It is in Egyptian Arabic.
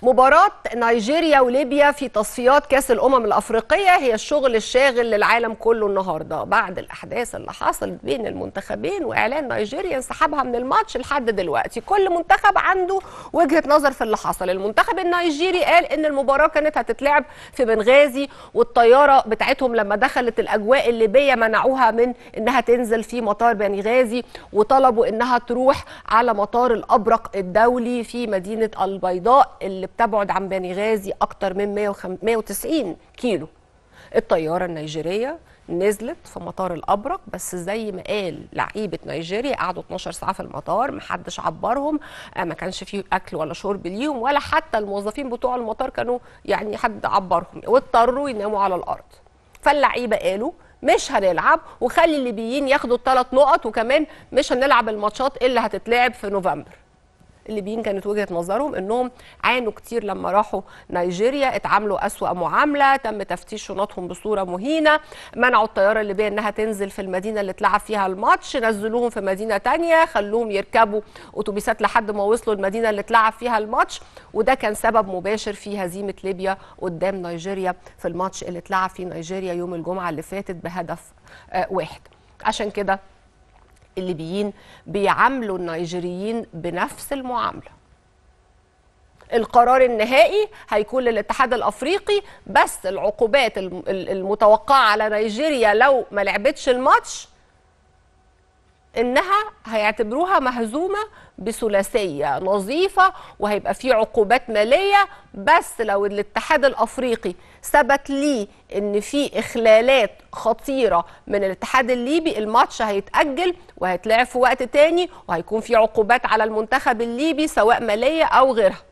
مباراة نيجيريا وليبيا في تصفيات كأس الأمم الأفريقية هي الشغل الشاغل للعالم كله النهاردة بعد الأحداث اللي حصلت بين المنتخبين وإعلان نيجيريا انسحابها من الماتش لحد دلوقتي كل منتخب عنده وجهة نظر في اللي حصل المنتخب النيجيري قال إن المباراة كانت هتتلعب في بنغازي والطيارة بتاعتهم لما دخلت الأجواء الليبية منعوها من إنها تنزل في مطار بنغازي وطلبوا إنها تروح على مطار الأبرق الدولي في مدينة البيضاء اللي بتبعد عن بنغازي أكتر من 190 كيلو الطيارة النيجيرية نزلت في مطار الأبرق بس زي ما قال لعيبة نيجيريا قعدوا 12 ساعة في المطار محدش عبرهم ما كانش فيه أكل ولا شرب ليهم ولا حتى الموظفين بتوع المطار كانوا يعني حد عبرهم واضطروا يناموا على الأرض فاللعيبة قالوا مش هنلعب وخلي الليبيين ياخدوا الثلاث نقط وكمان مش هنلعب الماتشات اللي هتتلعب في نوفمبر الليبيين كانت وجهه نظرهم انهم عانوا كتير لما راحوا نيجيريا اتعاملوا اسوا معامله تم تفتيش شنطهم بصوره مهينه منعوا الطياره الليبيه انها تنزل في المدينه اللي اتلعب فيها الماتش نزلوهم في مدينه تانية خلوهم يركبوا اتوبيسات لحد ما وصلوا المدينه اللي اتلعب فيها الماتش وده كان سبب مباشر في هزيمه ليبيا قدام نيجيريا في الماتش اللي اتلعب فيه نيجيريا يوم الجمعه اللي فاتت بهدف آه واحد عشان كده الليبيين بيعاملوا النيجيريين بنفس المعامله القرار النهائي هيكون للاتحاد الافريقي بس العقوبات المتوقعه على نيجيريا لو ما لعبتش الماتش انها هيعتبروها مهزومه بثلاثيه نظيفه وهيبقى في عقوبات ماليه بس لو الاتحاد الافريقي ثبت ليه ان في اخلالات خطيره من الاتحاد الليبي الماتش هيتاجل وهيتلعب في وقت تاني وهيكون في عقوبات على المنتخب الليبي سواء ماليه او غيرها